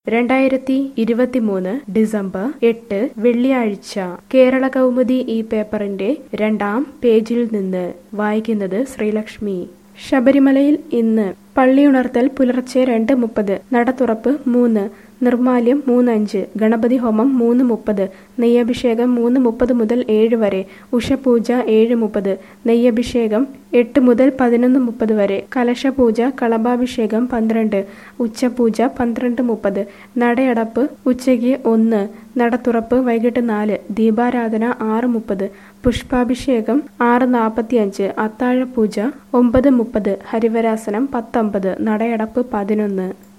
രണ്ടായിരത്തി ഇരുപത്തിമൂന്ന് ഡിസംബർ എട്ട് വെള്ളിയാഴ്ച കേരള കൗമുദി ഈ പേപ്പറിന്റെ രണ്ടാം പേജിൽ നിന്ന് വായിക്കുന്നത് ശ്രീലക്ഷ്മി ശബരിമലയിൽ ഇന്ന് പള്ളിയുണർത്തൽ പുലർച്ചെ രണ്ട് മുപ്പത് നട തുറപ്പ് മൂന്ന് നിർമാല്യം മൂന്നഞ്ച് ഗണപതി ഹോമം മൂന്ന് മുപ്പത് നെയ്യഭിഷേകം മൂന്ന് മുപ്പത് മുതൽ ഏഴ് വരെ ഉഷപൂജ ഏഴ് മുപ്പത് നെയ്യഭിഷേകം എട്ട് മുതൽ പതിനൊന്ന് മുപ്പത് വരെ കലശപൂജ കളഭാഭിഷേകം പന്ത്രണ്ട് ഉച്ചപൂജ പന്ത്രണ്ട് മുപ്പത് നടയടപ്പ് ഉച്ചയ്ക്ക് ഒന്ന് നടത്തുറപ്പ് വൈകിട്ട് നാല് ദീപാരാധന ആറ് മുപ്പത് പുഷ്പാഭിഷേകം ആറ് നാൽപ്പത്തിയഞ്ച് അത്താഴപൂജ ഒമ്പത് മുപ്പത് ഹരിവരാസനം പത്തൊമ്പത് നടയടപ്പ് പതിനൊന്ന്